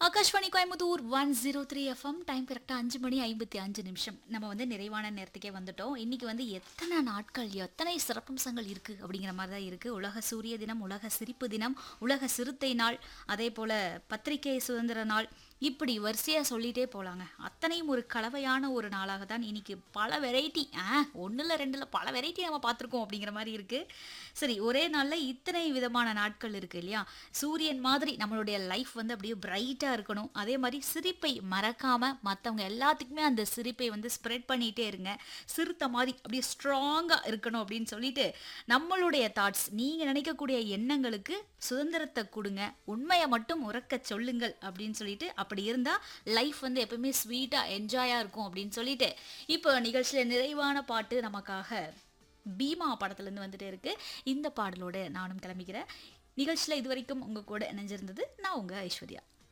Akashvani Coimbatore one zero three FM time கரெக்டாக அஞ்சு மணி ஐம்பத்தி அஞ்சு நிமிஷம் நம்ம வந்து நிறைவான நேரத்துக்கே வந்துட்டோம் இன்னைக்கு வந்து எத்தனை நாட்கள் எத்தனை சிறப்பம்சங்கள் இருக்குது அப்படிங்கிற மாதிரி தான் இருக்குது உலக சூரிய தினம் உலக சிரிப்பு தினம் உலக சிறுத்தை நாள் அதே போல் பத்திரிகை சுதந்திர நாள் இப்படி வரிசையாக சொல்லிட்டே போகலாங்க அத்தனையும் ஒரு கலவையான ஒரு நாளாக தான் இன்னைக்கு பல வெரைட்டி ஆ ஒன்றில் ரெண்டில் பல வெரைட்டி நம்ம பார்த்துருக்கோம் அப்படிங்கிற மாதிரி இருக்குது சரி ஒரே நாளில் இத்தனை விதமான நாட்கள் இருக்குது இல்லையா சூரியன் மாதிரி நம்மளுடைய லைஃப் வந்து அப்படியே பிரைட்டாக இருக்கணும் அதே மாதிரி சிரிப்பை மறக்காமல் மற்றவங்க எல்லாத்துக்குமே அந்த சிரிப்பை வந்து ஸ்ப்ரெட் பண்ணிகிட்டே இருங்க சிறுத்தை மாதிரி அப்படியே ஸ்ட்ராங்காக இருக்கணும் அப்படின்னு சொல்லிட்டு நம்மளுடைய தாட்ஸ் நீங்கள் நினைக்கக்கூடிய எண்ணங்களுக்கு சுதந்திரத்தை கொடுங்க உண்மையை மட்டும் உறக்க சொல்லுங்கள் அப்படின்னு சொல்லிட்டு அப்படி இருந்தால் லைஃப் வந்து எப்பவுமே ஸ்வீட்டாக என்ஜாயாக இருக்கும் அப்படின்னு சொல்லிட்டு இப்போ நிகழ்ச்சியில் நிறைவான பாட்டு நமக்காக பீமா படத்துலேருந்து வந்துட்டே இருக்கு இந்த பாடலோட நானும் கிளம்பிக்கிறேன் நிகழ்ச்சியில் இது வரைக்கும் உங்கள் கூட இணைஞ்சிருந்தது நான் உங்கள் ஐஸ்வர்யா